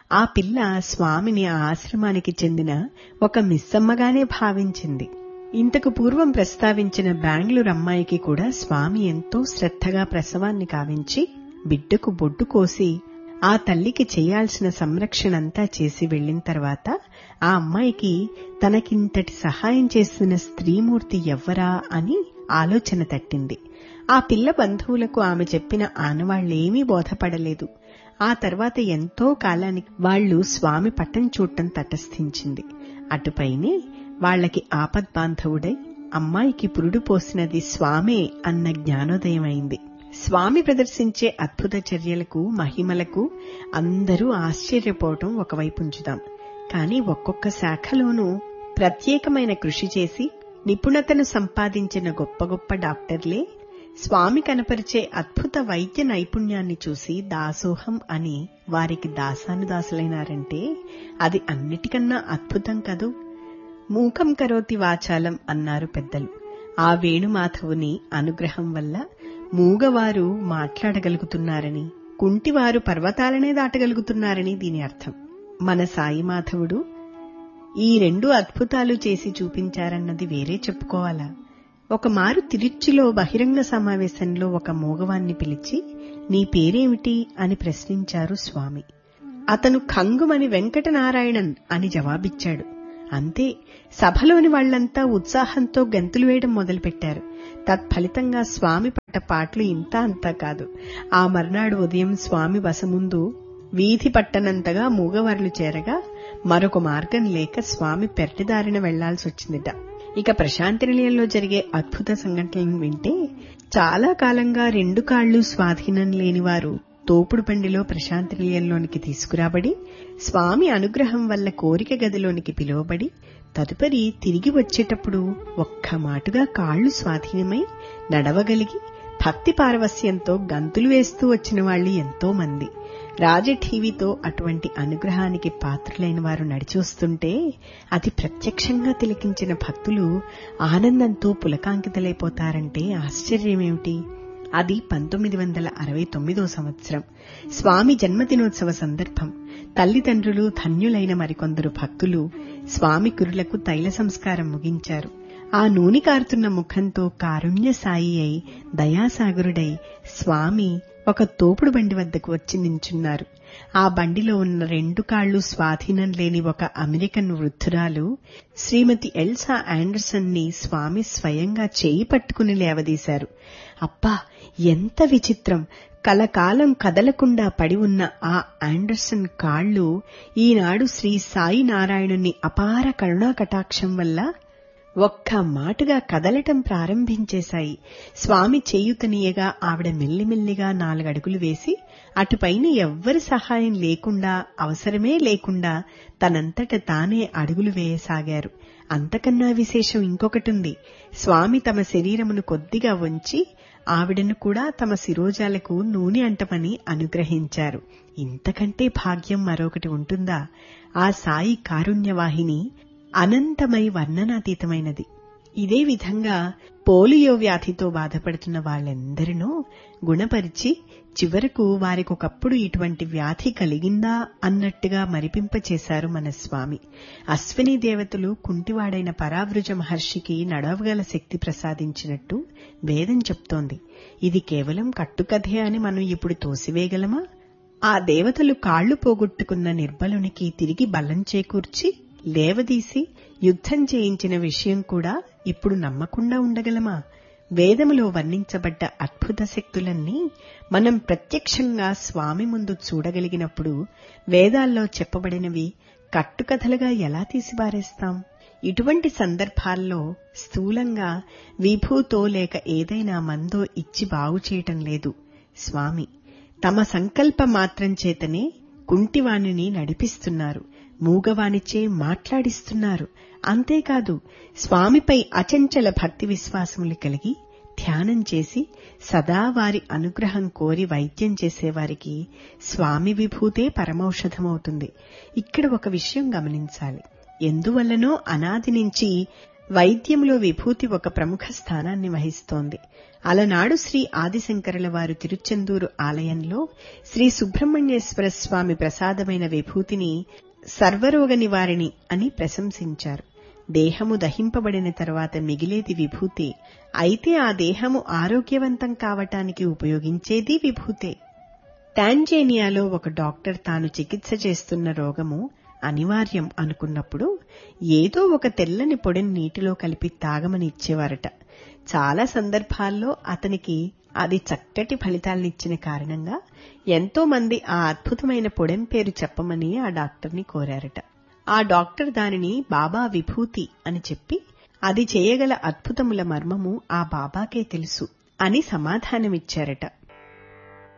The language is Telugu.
ఆ పిల్ల స్వామిని ఆ ఆశ్రమానికి చెందిన ఒక మిస్సమ్మగానే భావించింది ఇంతకు పూర్వం ప్రస్తావించిన బెంగళూరు అమ్మాయికి కూడా స్వామి ఎంతో శ్రద్ధగా ప్రసవాన్ని కావించి బిడ్డకు బొడ్డు కోసి ఆ తల్లికి చేయాల్సిన సంరక్షణంతా చేసి వెళ్లిన తర్వాత ఆ అమ్మాయికి తనకింతటి సహాయం చేసిన స్త్రీమూర్తి ఎవ్వరా అని ఆలోచన తట్టింది ఆ పిల్ల బంధువులకు ఆమె చెప్పిన ఆనవాళ్లేమీ బోధపడలేదు ఆ తర్వాత ఎంతో కాలానికి వాళ్లు స్వామి పట్టం చూడటం తటస్థించింది అటుపైనే వాళ్లకి ఆపద్బాంధవుడై అమ్మాయికి పురుడు పోసినది స్వామే అన్న జ్ఞానోదయమైంది స్వామి ప్రదర్శించే అద్భుత చర్యలకు మహిమలకు అందరూ ఆశ్చర్యపోవటం ఒకవైపు ఉంచుదాం కాని ఒక్కొక్క శాఖలోనూ ప్రత్యేకమైన కృషి చేసి నిపుణతను సంపాదించిన గొప్ప గొప్ప డాక్టర్లే స్వామి కనపరిచే అద్భుత వైద్య నైపుణ్యాన్ని చూసి దాసోహం అని వారికి దాసానుదాసులైనారంటే అది అన్నిటికన్నా అద్భుతం కదూ మూకం కరోతి వాచాలం అన్నారు పెద్దలు ఆ వేణుమాధవుని అనుగ్రహం వల్ల మూగవారు మాట్లాడగలుగుతున్నారని కుంటివారు పర్వతాలనే దాటగలుగుతున్నారని దీని అర్థం మన సాయి మాధవుడు ఈ రెండు అద్భుతాలు చేసి చూపించారన్నది వేరే చెప్పుకోవాలా ఒక మారు తిరుచ్చిలో బహిరంగ సమావేశంలో ఒక మూగవాన్ని పిలిచి నీ పేరేమిటి అని ప్రశ్నించారు స్వామి అతను ఖంగుమని వెంకటనారాయణన్ అని జవాబిచ్చాడు అంతే సభలోని వాళ్లంతా ఉత్సాహంతో గంతులు వేయడం మొదలుపెట్టారు తత్ఫలితంగా స్వామి పట్ట పాటలు ఇంత అంతా కాదు ఆ మర్నాడు ఉదయం స్వామి బస ముందు వీధి పట్టనంతగా మూగవార్లు చేరగా మరొక మార్గం లేక స్వామి పెరటిదారిన వెళ్లాల్సి వచ్చిందిట ఇక ప్రశాంతి నిలయంలో జరిగే అద్భుత సంఘటనలను వింటే చాలా కాలంగా రెండు కాళ్లు స్వాధీనం లేనివారు తోపుడు బండిలో ప్రశాంతి నిలయంలోనికి తీసుకురాబడి స్వామి అనుగ్రహం వల్ల కోరిక గదిలోనికి పిలువబడి తదుపరి తిరిగి వచ్చేటప్పుడు ఒక్క మాటుగా కాళ్లు స్వాధీనమై నడవగలిగి భక్తి పారవస్యంతో గంతులు వేస్తూ వచ్చిన వాళ్లు ఎంతో మంది రాజఠీవితో అటువంటి అనుగ్రహానికి పాత్రులైన వారు నడిచొస్తుంటే అది ప్రత్యక్షంగా తిలకించిన భక్తులు ఆనందంతో పులకాంకితలైపోతారంటే ఆశ్చర్యమేమిటి అది పంతొమ్మిది వందల అరవై తొమ్మిదో సంవత్సరం స్వామి జన్మదినోత్సవ సందర్భం తల్లిదండ్రులు ధన్యులైన మరికొందరు భక్తులు స్వామి కురులకు తైల సంస్కారం ముగించారు ఆ నూనె కారుతున్న ముఖంతో కారుణ్య సాయి అయి దయాసాగరుడై స్వామి ఒక తోపుడు బండి వద్దకు వచ్చి నించున్నారు ఆ బండిలో ఉన్న రెండు కాళ్లు స్వాధీనం లేని ఒక అమెరికన్ వృద్ధురాలు శ్రీమతి ఎల్సా ఆండర్సన్ ని స్వామి స్వయంగా చేయి పట్టుకుని లేవదీశారు అబ్బా ఎంత విచిత్రం కలకాలం కదలకుండా పడి ఉన్న ఆ ఆండర్సన్ కాళ్లు ఈనాడు శ్రీ సాయి నారాయణుని అపార కరుణా కటాక్షం వల్ల ఒక్క మాటుగా కదలటం ప్రారంభించేశాయి స్వామి చేయుతనీయగా ఆవిడ మెల్లిమెల్లిగా నాలుగడుగులు వేసి అటుపైన ఎవ్వరి సహాయం లేకుండా అవసరమే లేకుండా తనంతట తానే అడుగులు వేయసాగారు అంతకన్నా విశేషం ఇంకొకటుంది స్వామి తమ శరీరమును కొద్దిగా వంచి ఆవిడను కూడా తమ శిరోజాలకు నూనె అంటమని అనుగ్రహించారు ఇంతకంటే భాగ్యం మరొకటి ఉంటుందా ఆ సాయి కారుణ్యవాహిని అనంతమై వర్ణనాతీతమైనది ఇదే విధంగా పోలియో వ్యాధితో బాధపడుతున్న వాళ్ళెందరినో గుణపరిచి చివరకు వారికొకప్పుడు ఇటువంటి వ్యాధి కలిగిందా అన్నట్టుగా మరిపింపచేశారు మన స్వామి అశ్విని దేవతలు కుంటివాడైన పరావృజ మహర్షికి నడవగల శక్తి ప్రసాదించినట్టు వేదం చెప్తోంది ఇది కేవలం కట్టుకథే అని మనం ఇప్పుడు తోసివేయగలమా ఆ దేవతలు కాళ్లు పోగొట్టుకున్న నిర్బలునికి తిరిగి బలం చేకూర్చి లేవదీసి యుద్ధం చేయించిన విషయం కూడా ఇప్పుడు నమ్మకుండా ఉండగలమా వేదములో వర్ణించబడ్డ అద్భుత శక్తులన్నీ మనం ప్రత్యక్షంగా స్వామి ముందు చూడగలిగినప్పుడు వేదాల్లో చెప్పబడినవి కట్టుకథలుగా ఎలా తీసిబారేస్తాం ఇటువంటి సందర్భాల్లో స్థూలంగా విభూతో లేక ఏదైనా మందో ఇచ్చి బాగు చేయటం లేదు స్వామి తమ సంకల్ప మాత్రం చేతనే కుంటివాణిని నడిపిస్తున్నారు మూగవానిచే మాట్లాడిస్తున్నారు అంతేకాదు స్వామిపై అచంచల భక్తి విశ్వాసములు కలిగి ధ్యానం చేసి సదా వారి అనుగ్రహం కోరి వైద్యం చేసేవారికి స్వామి విభూతే పరమౌషధమవుతుంది ఇక్కడ ఒక విషయం గమనించాలి ఎందువల్లనో అనాది నుంచి వైద్యంలో విభూతి ఒక ప్రముఖ స్థానాన్ని వహిస్తోంది అలనాడు శ్రీ ఆదిశంకరుల వారు తిరుచెందూరు ఆలయంలో శ్రీ సుబ్రహ్మణ్యేశ్వర స్వామి ప్రసాదమైన విభూతిని సర్వరోగ నివారిణి అని ప్రశంసించారు దేహము దహింపబడిన తర్వాత మిగిలేది విభూతే అయితే ఆ దేహము ఆరోగ్యవంతం కావటానికి ఉపయోగించేది విభూతే టాంజేనియాలో ఒక డాక్టర్ తాను చికిత్స చేస్తున్న రోగము అనివార్యం అనుకున్నప్పుడు ఏదో ఒక తెల్లని పొడిని నీటిలో కలిపి తాగమని ఇచ్చేవారట చాలా సందర్భాల్లో అతనికి అది చక్కటి ఫలితాలనిచ్చిన కారణంగా ఎంతో మంది ఆ అద్భుతమైన పొడెం పేరు చెప్పమని ఆ డాక్టర్ని కోరారట ఆ డాక్టర్ దానిని బాబా విభూతి అని చెప్పి అది చేయగల అద్భుతముల మర్మము ఆ బాబాకే తెలుసు అని సమాధానమిచ్చారట